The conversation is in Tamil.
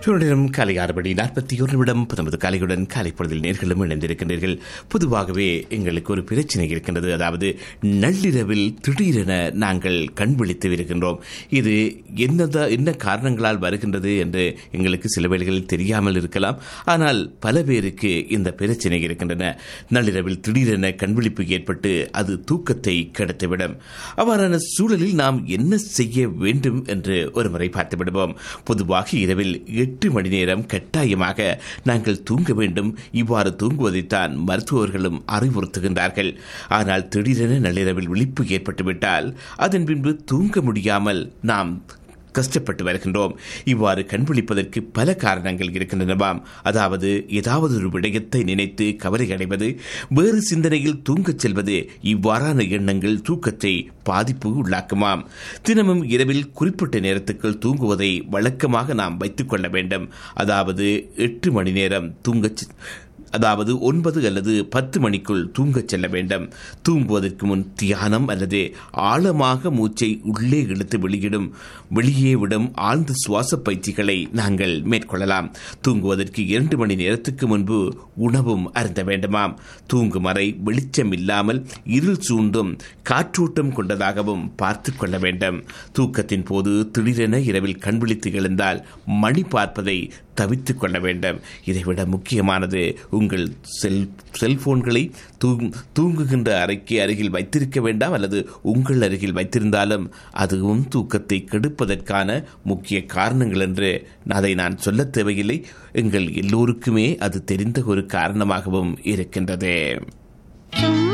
இவருடன் காலை ஆறு மணி நாற்பத்தி ஒரு நிமிடம் பத்தொன்பது காலையுடன் காலை பொழுதில் நேர்களும் இணைந்திருக்கின்றீர்கள் பொதுவாகவே எங்களுக்கு ஒரு பிரச்சனை இருக்கின்றது அதாவது நள்ளிரவில் திடீரென நாங்கள் கண் விழித்து இருக்கின்றோம் இது என்னதா என்ன காரணங்களால் வருகின்றது என்று எங்களுக்கு சில வேளைகளில் தெரியாமல் இருக்கலாம் ஆனால் பல பேருக்கு இந்த பிரச்சனை இருக்கின்றன நள்ளிரவில் திடீரென கண்விழிப்பு ஏற்பட்டு அது தூக்கத்தை கெடுத்துவிடும் அவ்வாறான சூழலில் நாம் என்ன செய்ய வேண்டும் என்று ஒருமுறை பார்த்து விடுவோம் பொதுவாக இரவில் எட்டு மணி நேரம் கட்டாயமாக நாங்கள் தூங்க வேண்டும் இவ்வாறு தூங்குவதைத்தான் மருத்துவர்களும் அறிவுறுத்துகின்றார்கள் ஆனால் திடீரென நள்ளிரவில் விழிப்பு ஏற்பட்டுவிட்டால் அதன் பின்பு தூங்க முடியாமல் நாம் கஷ்டப்பட்டு வருகின்றோம் இவ்வாறு கண்விழிப்பதற்கு பல காரணங்கள் இருக்கின்றனவாம் அதாவது ஏதாவது ஒரு விடயத்தை நினைத்து கவலை அடைவது வேறு சிந்தனையில் தூங்கச் செல்வது இவ்வாறான எண்ணங்கள் தூக்கத்தை பாதிப்பு உள்ளாக்குமாம் தினமும் இரவில் குறிப்பிட்ட நேரத்துக்குள் தூங்குவதை வழக்கமாக நாம் வைத்துக் கொள்ள வேண்டும் அதாவது எட்டு மணி நேரம் தூங்கச் அதாவது ஒன்பது அல்லது பத்து மணிக்குள் தூங்கச் செல்ல வேண்டும் தூங்குவதற்கு முன் தியானம் அல்லது ஆழமாக மூச்சை உள்ளே இழுத்து வெளியிடும் வெளியே விடும் ஆழ்ந்த சுவாச பயிற்சிகளை நாங்கள் மேற்கொள்ளலாம் தூங்குவதற்கு இரண்டு மணி நேரத்துக்கு முன்பு உணவும் அருந்த வேண்டுமாம் தூங்கும் அறை வெளிச்சம் இல்லாமல் இருள் சூழ்ந்தும் காற்றோட்டம் கொண்டதாகவும் பார்த்து கொள்ள வேண்டும் தூக்கத்தின் போது திடீரென இரவில் கண்விழித்து எழுந்தால் மணி பார்ப்பதை தவித்துக் கொள்ள வேண்டும் இதைவிட முக்கியமானது உங்கள் செல் செல்போன்களை தூங்குகின்ற அறைக்கு அருகில் வைத்திருக்க வேண்டாம் அல்லது உங்கள் அருகில் வைத்திருந்தாலும் அதுவும் தூக்கத்தை கெடுப்பதற்கான முக்கிய காரணங்கள் என்று அதை நான் சொல்ல தேவையில்லை எங்கள் எல்லோருக்குமே அது தெரிந்த ஒரு காரணமாகவும் இருக்கின்றது